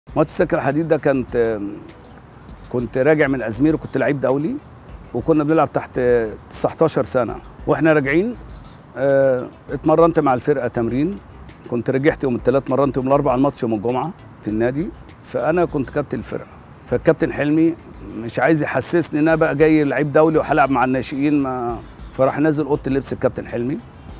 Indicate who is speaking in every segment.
Speaker 1: ماتش السكه الحديد ده كنت كنت راجع من ازمير وكنت لعيب دولي وكنا بنلعب تحت 19 سنه واحنا راجعين اه اتمرنت مع الفرقه تمرين كنت رجعت يوم الثلاث مرنت يوم الاربعاء الماتش يوم الجمعه في النادي فانا كنت كابتن الفرقه فالكابتن حلمي مش عايز يحسسني ان انا بقى جاي لعيب دولي وهلعب مع الناشئين ما فراح نازل اوضه اللبس الكابتن حلمي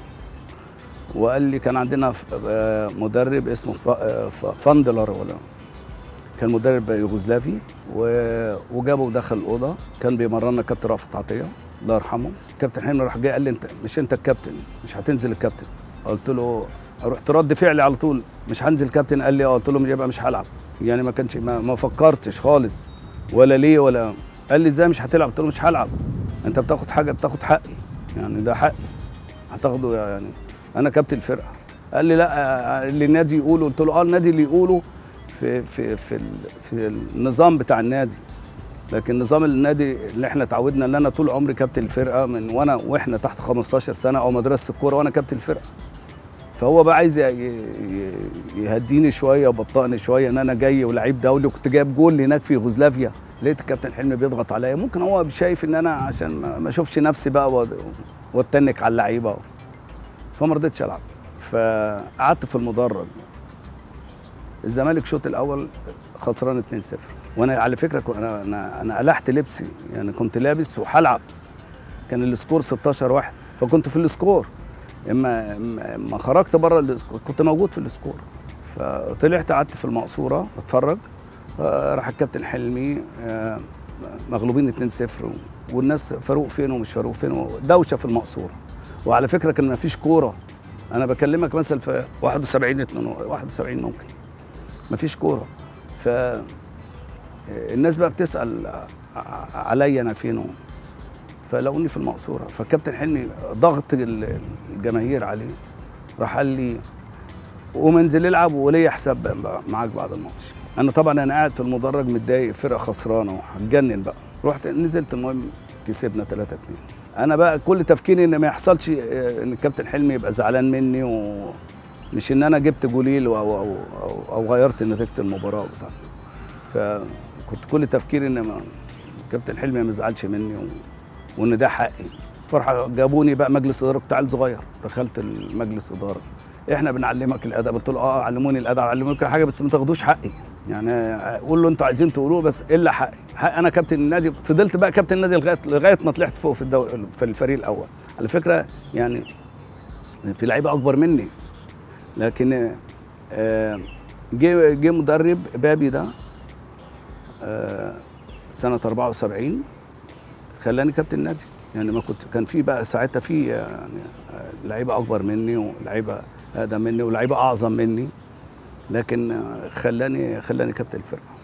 Speaker 1: وقال لي كان عندنا مدرب اسمه فاندلر ولا كان مدرب يوغوسلافي وجابه ودخل الاوضه كان بيمرنا كابتن رأفت عطيه الله يرحمه كابتن حلمي راح جاي قال لي انت مش انت الكابتن مش هتنزل الكابتن قلت له رحت رد فعلي على طول مش هنزل كابتن قال لي اه قلت له مش يبقى مش هلعب يعني ما كانش ما, ما فكرتش خالص ولا ليه ولا قال لي ازاي مش هتلعب قلت له مش هلعب انت بتاخد حاجه بتاخد حقي يعني ده حقي هتاخده يعني انا كابتن الفرقه قال لي لا اللي النادي يقوله قلت له اه النادي اللي يقوله في في في في النظام بتاع النادي لكن نظام النادي اللي احنا اتعودنا ان انا طول عمري كابتن الفرقه من وانا واحنا تحت 15 سنه او مدرسه الكوره وانا كابتن الفرقه فهو بقى عايز يهديني شويه وبطئني شويه ان انا جاي ولعيب دولي وكنت جايب جول هناك في يوغوسلافيا لقيت الكابتن حلمي بيضغط عليا ممكن هو شايف ان انا عشان ما اشوفش نفسي بقى واتنك على اللعيبه فما رضيتش العب فقعدت في المدرج الزمالك شوط الاول خسران 2-0 وانا على فكره انا انا انا قلعت لبسي يعني كنت لابس وهلعب كان السكور 16 واحد فكنت في السكور اما ما خرجت بره السكور كنت موجود في السكور فطلعت قعدت في المقصوره اتفرج راح الكابتن حلمي مغلوبين 2-0 والناس فاروق فين ومش فاروق فين دوشه في المقصوره وعلى فكره كان ما فيش كوره انا بكلمك مثلا في 71 71 ممكن ما فيش كوره ف الناس بقى بتسال عليا انا فين فلقوني في المقصوره فالكابتن حلمي ضغط الجماهير عليه راح قال لي قوم انزل العب وليا حساب معاك بعد الماتش انا طبعا انا قاعد في المدرج متضايق فرقه خسرانه وهتجنن بقى رحت نزلت المهم كسبنا 3 2 انا بقى كل تفكيري ان ما يحصلش ان الكابتن حلمي يبقى زعلان مني ومش ان انا جبت جوليل أو, أو, أو, او غيرت نتيجه المباراه بتاع فكنت كل تفكيري ان ما الكابتن حلمي ما يزعلش مني و... وان ده حقي فرحة جابوني بقى مجلس اداره كنت عيل صغير دخلت المجلس اداره احنا بنعلمك الادب قلت له اه علموني الادب علموني كل حاجه بس ما تاخدوش حقي يعني قول له انتوا عايزين تقولوه بس الا حقي حق انا كابتن النادي فضلت بقى كابتن النادي لغايه لغايه ما طلعت فوق في الدو... في الفريق الاول على فكره يعني في لعيبه اكبر مني لكن آه جه جه مدرب بابي ده آه سنه 74 خلاني كابتن النادي يعني ما كنت كان في بقى ساعتها في يعني لعيبه اكبر مني ولعيبه اقدم مني ولعيبه اعظم مني لكن خلاني خلاني كابتن الفرقه